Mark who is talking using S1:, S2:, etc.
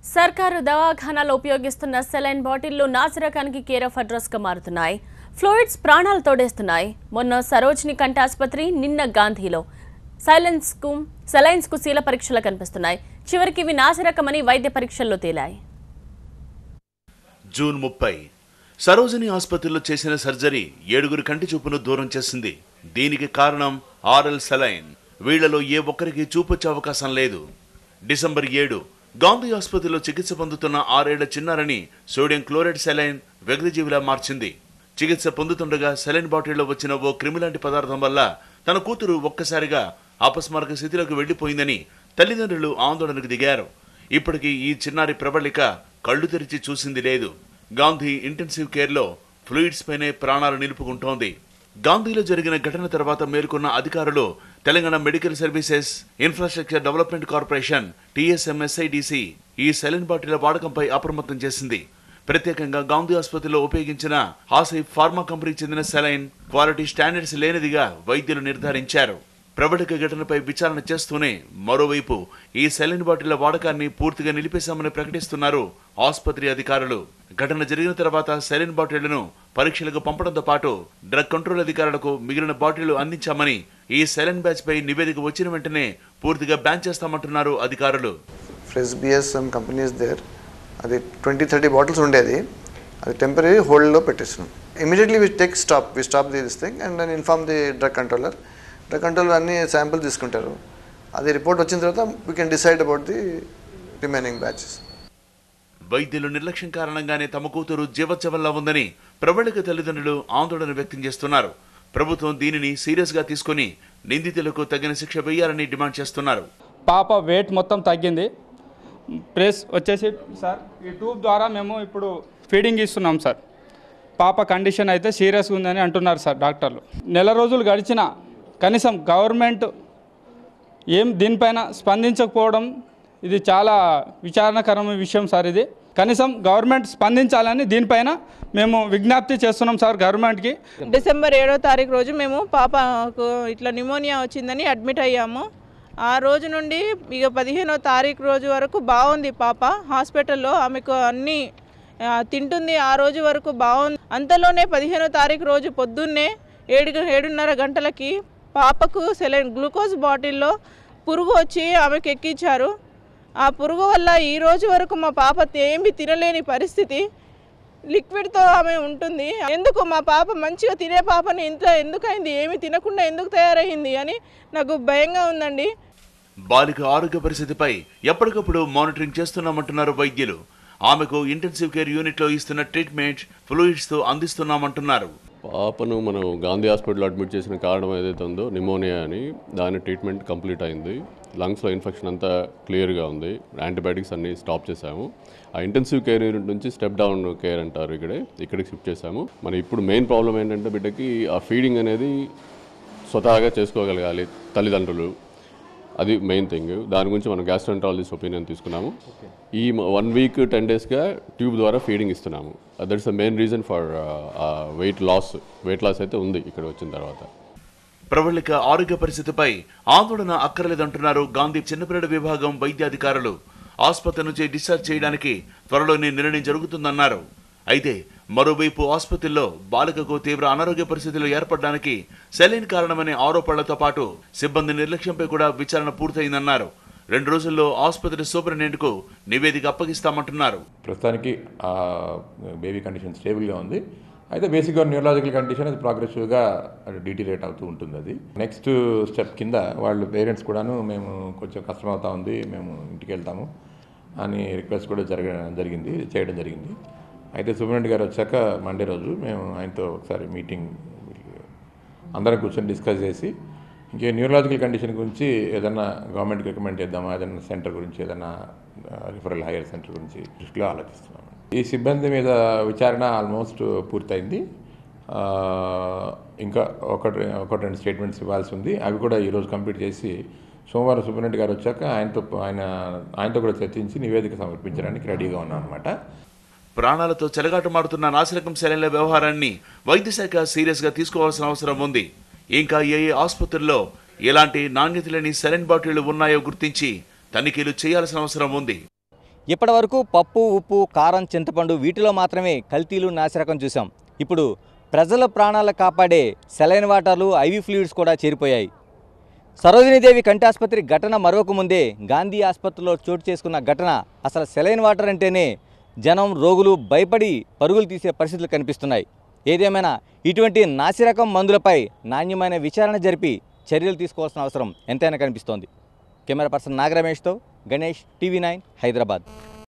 S1: సర్కారు దవాఖానాలో ఉపయోగిస్తున్న సెలైన్ బాటిళ్లు నాసిరకానికి కేర్ ఆఫ్ అడ్రస్ గా మారుతున్నాయి ఫ్లూయిడ్స్ ప్రాణాలు తోడేస్తున్నాయి మొన్న సరోజిని కంటి ఆసుపత్రి నిన్న గాంధీలో సైలెన్స్ కు సెలైన్స్ కు శీల పరీక్షలు కనిపిస్తున్నాయి చివరికి ఇవి నాసిరకమని వైద్య పరీక్షల్లో తేలాయి
S2: జూన్ ముప్పై సరోజిని ఆసుపత్రిలో చేసిన సర్జరీ ఏడుగురి కంటి చూపును దూరం చేసింది దీనికి కారణం ఆర్ఎల్ సెలైన్ వీళ్లలో ఏ ఒక్కరికి చూపొచ్చే అవకాశం లేదు డిసెంబర్ ఏడు గాంధీ ఆసుపత్రిలో చికిత్స పొందుతున్న ఆరేళ్ల చిన్నారని సోడియం క్లోరైడ్ సెలైన్ వ్యగ్రజీవిలా మార్చింది చికిత్స పొందుతుండగా సెలైన్ బాటిల్లో వచ్చిన ఓ క్రిమిలాంటి పదార్థం వల్ల తన కూతురు ఒక్కసారిగా అపస్మారక స్థితిలోకి వెళ్లిపోయిందని తల్లిదండ్రులు ఆందోళనకు దిగారు ఇప్పటికీ ఈ చిన్నారి ప్రబళిక కళ్ళు తెరిచి చూసింది లేదు గాంధీ ఇంటెన్సివ్ కేర్లో ఫ్లూయిడ్స్ పైనే ప్రాణాలు నిలుపుకుంటోంది గాంధీలో జరిగిన ఘటన తర్వాత మేల్కొన్న అధికారులు Telangana medical services infrastructure development corporation TSMSIDC ఈ సెలైన్ బాటిల్ వాడకంపై అప్రమత్తం చేసింది ప్రత్యేకంగా గాంధీ ఆసుపత్రిలో ఉపయోగించిన హాసిఫ్ ఫార్మా కంపెనీకి చెందిన సెలైన్ క్వాలిటీ స్టాండర్డ్స్ లేనిదిగా వైద్యులు నిర్ధారించారు ప్రబలిక ఘటనపై విచారణ చేస్తూనే మరోవైపు ఈ సెలైన్ బాటిళ్ల వాడకాన్ని పూర్తిగా నిలిపేశామని ప్రకటిస్తున్నారు ఆసుపత్రి అధికారులు ఘటన జరిగిన తర్వాత సెలైన్ బాటిళ్లను పరీక్షలకు పంపడంతో పాటు డ్రగ్ కంట్రోల్ అధికారులకు మిగిలిన బాటిళ్లు అందించామని ఈ సెలైన్ బ్యాచ్ పై నివేదిక వచ్చిన వెంటనే పూర్తిగా బ్యాన్ చేస్తామంటున్నారు అధికారులు
S3: fresh BS some companies there అది ట్వంటీ థర్టీ బాటిల్స్ ఉండేది అది టెంపరీ హోల్డ్లో పెట్టేస్తున్నాం immediately we take stop we stop the this thing and నేను inform the drug controller drug controller అన్ని శాంపుల్ తీసుకుంటారు అది రిపోర్ట్ వచ్చిన తర్వాత we can decide about the remaining batches
S2: వైద్యులు నిర్లక్ష్యం కారణంగానే తమ కూతురు జీవచ్చవల్లా ఉందని ప్రబళిక తల్లిదండ్రులు ఆందోళన వ్యక్తం చేస్తున్నారు ప్రభుత్వం దీనిని సీరియస్ గా తీసుకుని నిందితులకు తగిన శిక్ష వేయాలని డిమాండ్ చేస్తున్నారు
S4: పాప వెయిట్ మొత్తం తగ్గింది ప్లస్ వచ్చేసి సార్ ఈ ట్యూబ్ ద్వారా మేము ఇప్పుడు ఫీడింగ్ ఇస్తున్నాం సార్ పాప కండిషన్ అయితే సీరియస్గా ఉందని అంటున్నారు సార్ డాక్టర్లు నెల రోజులు గడిచిన కనీసం గవర్నమెంట్ ఏం దీనిపైన స్పందించకపోవడం ఇది చాలా విచారణకరమైన విషయం సార్ ఇది కనీసం గవర్నమెంట్ స్పందించాలని దీనిపైన మేము విజ్ఞప్తి చేస్తున్నాం సార్ గవర్నమెంట్కి
S5: డిసెంబర్ ఏడో తారీఖు రోజు మేము పాపకు ఇట్లా నిమోనియా వచ్చిందని అడ్మిట్ అయ్యాము ఆ రోజు నుండి ఇక పదిహేనో తారీఖు రోజు వరకు బాగుంది పాప హాస్పిటల్లో ఆమెకు అన్నీ ఆ, తింటుంది ఆ రోజు వరకు బాగుంది అంతలోనే పదిహేనో తారీఖు రోజు పొద్దున్నే ఏడు గ- ఏడున్నర గంటలకి పాపకు సెలైన్ గ్లూకోజ్ బాటిల్లో పురుగు వచ్చి ఆమెకు ఎక్కించారు ఆ పురుగు వల్ల ఈ రోజు వరకు మా పాప ఏమీ తినలేని పరిస్థితి లిక్విడ్తో ఆమె ఉంటుంది ఎందుకు మా పాప మంచిగా తినే పాపని ఇంత ఎందుకైంది ఏమి తినకుండా ఎందుకు తయారైంది అని నాకు భయంగా ఉందండి
S2: బాలిక ఆరోగ్య పరిస్థితిపై ఎప్పటికప్పుడు మానిటరింగ్ చేస్తున్నామంటున్నారు వైద్యులు ఆమెకు ఇంటెన్సివ్ కేర్ యూనిట్లో ఇస్తున్న ట్రీట్మెంట్ ఫ్లూయిడ్స్ తో అందిస్తున్నామంటున్నారు
S6: పాపను మనం గాంధీ హాస్పిటల్ అడ్మిట్ చేసిన కారణం ఏదైతే ఉందో నిమోనియా అని దాని ట్రీట్మెంట్ కంప్లీట్ అయింది లంగ్స్లో ఇన్ఫెక్షన్ అంతా క్లియర్గా ఉంది యాంటీబయాటిక్స్ అన్ని స్టాప్ చేశాము ఆ ఇంటెన్సివ్ కేర్ యూనిట్ నుంచి స్టెప్ డౌన్ కేర్ అంటారు ఇక్కడే ఇక్కడికి షిఫ్ట్ చేశాము మన ఇప్పుడు మెయిన్ ప్రాబ్లం ఏంటంటే బిడ్డకి ఆ ఫీడింగ్ అనేది స్వతహాగా చేసుకోగలగాలి తల్లిదండ్రులు అది మెయిన్ థింగ్ దాని గురించి మనం గ్యాస్ట్రంటాలజిస్ట్ ఒపీనియన్ తీసుకున్నాము ఈ వన్ వీక్ టెన్ డేస్గా ట్యూబ్ ద్వారా ఫీడింగ్ ఇస్తున్నాము that's the main reason for weight loss weight loss అయితే ఉంది ఇక్కడ వచ్చిన తర్వాత
S2: ప్రవళిక ఆరోగ్య పరిస్థితిపై ఆందోళన అక్కర్లేదంటున్నారు గాంధీ చిన్నపిల్లల విభాగం వైద్యాధికారులు ఆసుపత్రి నుంచి డిశ్చార్జ్ చేయడానికి త్వరలోనే నిర్ణయం జరుగుతుందన్నారు అయితే మరోవైపు ఆసుపత్రిలో బాలికకు తీవ్ర అనారోగ్య పరిస్థితులు ఏర్పడడానికి సెలైన్ కారణమనే ఆరోపణలతో పాటు సిబ్బంది నిర్లక్ష్యంపై కూడా విచారణ పూర్తయిందన్నారు రెండు రోజుల్లో ఆసుపత్రి సూపరింటెండెంట్కు నివేదిక అప్పగిస్తామంటున్నారు
S7: ప్రస్తుతానికి ఆ బేబీ కండిషన్ స్టేబుల్గా ఉంది అయితే బేసిక్గా న్యూరలాజికల్ కండిషన్ అది ప్రోగ్రెసివ్గా డిటీరేట్ అవుతూ ఉంటుంది అది నెక్స్ట్ స్టెప్ కింద వాళ్ళు పేరెంట్స్ కూడాను మేము కొంచెం కష్టం అవుతా ఉంది మేము ఇంటికి వెళ్తాము అని రిక్వెస్ట్ కూడా జరగ జరిగింది చేయడం జరిగింది అయితే సూపరింటెండెంట్ గారు వచ్చాక మండే రోజు మేము ఆయనతో ఒకసారి మీటింగ్ అందరం కూర్చొని డిస్కస్ చేసి ఇంకే న్యూరలాజికల్ కండిషన్ గురించి ఏదైనా గవర్నమెంట్కి రికమెండ్ చేద్దామా ఏదైనా సెంటర్ గురించి ఏదైనా రిఫరల్ హైయర్ సెంటర్ గురించి దృష్టిలో ఆలోచిస్తున్నాం ఈ సిబ్బంది మీద విచారణ ఆల్మోస్ట్ పూర్తయింది ఆ, ఇంకా ఒకటి ఒకటి రెండు స్టేట్మెంట్స్ ఇవ్వాల్సి ఉంది అవి కూడా ఈరోజు కంప్లీట్ చేసి సోమవారం సూపరింటెండెంట్ గారు వచ్చాక ఆయనతో ఆయన ఆయనతో కూడా చర్చించి నివేదిక సమర్పించడానికి రెడీగా ఉన్నాం అనమాట
S2: ప్రాణాలతో చెలగాటమాడుతున్న నాసిరకం సెలైన్ల వ్యవహారాన్ని వైద్య శాఖ సీరియస్ గా తీసుకోవాల్సిన అవసరం ఉంది ఇంకా ఏ ఏ ఆసుపత్రుల్లో ఎలాంటి నాణ్యత లేని సెలైన్ బాటిళ్లు ఉన్నాయో గుర్తించి తనిఖీలు చేయాల్సిన అవసరం ఉంది
S8: ఇప్పటి వరకు పప్పు ఉప్పు కారం చింతపండు వీటిలో మాత్రమే కల్తీలు నాసిరకం చూసాం ఇప్పుడు ప్రజల ప్రాణాలు కాపాడే సెలైన్ వాటర్లు ఐవి ఫ్లూయిడ్స్ కూడా చేరిపోయాయి సరోజినీదేవి కంటి ఆసుపత్రి ఘటన మరొక ముందే గాంధీ ఆసుపత్రిలో చోటు చేసుకున్న ఘటన అసలు సెలైన్ వాటర్ అంటేనే జనం రోగులు భయపడి పరుగులు తీసే పరిస్థితులు కనిపిస్తున్నాయి ఏదేమైనా ఇటువంటి నాసిరకం మందులపై నాణ్యమైన విచారణ జరిపి చర్యలు తీసుకోవాల్సిన అవసరం ఎంతైనా కనిపిస్తోంది కెమెరా పర్సన్ నాగరమేష్తో గణేష్ టీవీ నైన్ హైదరాబాద్